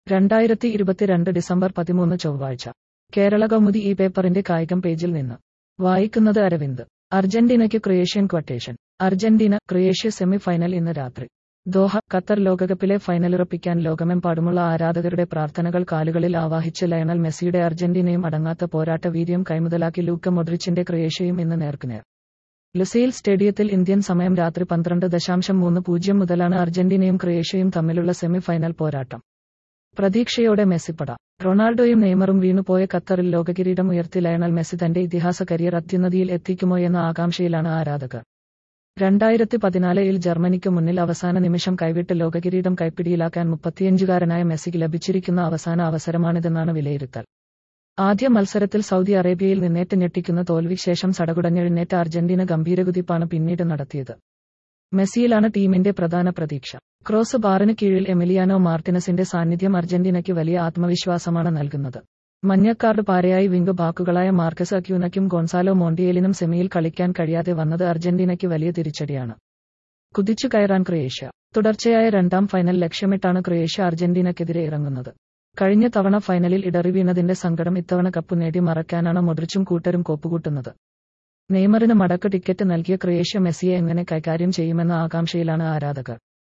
രണ്ടായിരത്തി ഇരുപത്തിരണ്ട് ഡിസംബർ പതിമൂന്ന് ചൊവ്വാഴ്ച കേരള കൗമുദി ഈ പേപ്പറിന്റെ കായികം പേജിൽ നിന്ന് വായിക്കുന്നത് അരവിന്ദ് അർജന്റീനയ്ക്ക് Croatian quotation Argentina Croatia semi final ഇന്ന് രാത്രി ദോഹ ഖത്തർ ലോകകപ്പിലെ ഫൈനലുറപ്പിക്കാൻ ലോകമെമ്പാടുമുള്ള ആരാധകരുടെ പ്രാർത്ഥനകൾ കാലുകളിൽ ആവാഹിച്ച് ലയണൽ മെസ്സിയുടെ അർജന്റീനയും അടങ്ങാത്ത പോരാട്ട വീര്യം കൈമുതലാക്കി ലൂക്ക മൊഡ്രിച്ചിന്റെ ക്രൊയേഷ്യയും ഇന്ന് നേർക്കുനേർ ലുസൈൽ സ്റ്റേഡിയത്തിൽ ഇന്ത്യൻ സമയം രാത്രി പന്ത്രണ്ട് ദശാംശം മൂന്ന് പൂജ്യം മുതലാണ് അർജന്റീനയും ക്രൊയേഷ്യയും തമ്മിലുള്ള സെമി ഫൈനൽ പോരാട്ടം പ്രതീക്ഷയോടെ മെസ്സിപ്പട റൊണാൾഡോയും നെയ്മറും വീണുപോയ ഖത്തറിൽ ലോകകിരീടം ഉയർത്തി ലയണൽ മെസ്സി തന്റെ ഇതിഹാസ കരിയർ അത്യുന്നതിയിൽ എത്തിക്കുമോ എന്ന ആകാംക്ഷയിലാണ് ആരാധകർ രണ്ടായിരത്തി പതിനാലിൽ ജർമ്മനിക്ക് മുന്നിൽ അവസാന നിമിഷം കൈവിട്ട് ലോകകിരീടം കൈപ്പിടിയിലാക്കാൻ മുപ്പത്തിയഞ്ചുകാരനായ മെസ്സിക്ക് ലഭിച്ചിരിക്കുന്ന അവസാന അവസരമാണിതെന്നാണ് വിലയിരുത്തൽ ആദ്യ മത്സരത്തിൽ സൗദി അറേബ്യയിൽ നിന്നേറ്റ് ഞെട്ടിക്കുന്ന തോൽവിക്ക് ശേഷം സടകുടഞ്ഞെഴുന്നേറ്റ അർജന്റീന ഗംഭീരകുതിപ്പാണ് പിന്നീട് നടത്തിയത് മെസ്സിയിലാണ് ടീമിന്റെ പ്രധാന പ്രതീക്ഷ ക്രോസ് ബാറിന് കീഴിൽ എമിലിയാനോ മാർട്ടിനസിന്റെ സാന്നിധ്യം അർജന്റീനയ്ക്ക് വലിയ ആത്മവിശ്വാസമാണ് നൽകുന്നത് മഞ്ഞക്കാർഡ് പാരയായി വിംഗ് ബാക്കുകളായ മാർക്കസ് അക്യൂനയ്ക്കും ഗോൺസാലോ മോണ്ടിയേലിനും സെമിയിൽ കളിക്കാൻ കഴിയാതെ വന്നത് അർജന്റീനയ്ക്ക് വലിയ തിരിച്ചടിയാണ് കുതിച്ചു കയറാൻ ക്രൊയേഷ്യ തുടർച്ചയായ രണ്ടാം ഫൈനൽ ലക്ഷ്യമിട്ടാണ് ക്രൊയേഷ്യ അർജന്റീനയ്ക്കെതിരെ ഇറങ്ങുന്നത് കഴിഞ്ഞ തവണ ഫൈനലിൽ ഇടറി വീണതിന്റെ സങ്കടം ഇത്തവണ കപ്പ് നേടി മറക്കാനാണ് മൊഡ്രിച്ചും കൂട്ടരും കോപ്പുകൂട്ടുന്നത് നെയ്മറിന് മടക്ക് ടിക്കറ്റ് നൽകിയ ക്രൊയേഷ്യ മെസ്സിയെ എങ്ങനെ കൈകാര്യം ചെയ്യുമെന്ന ആകാംക്ഷയിലാണ് ആരാധകർ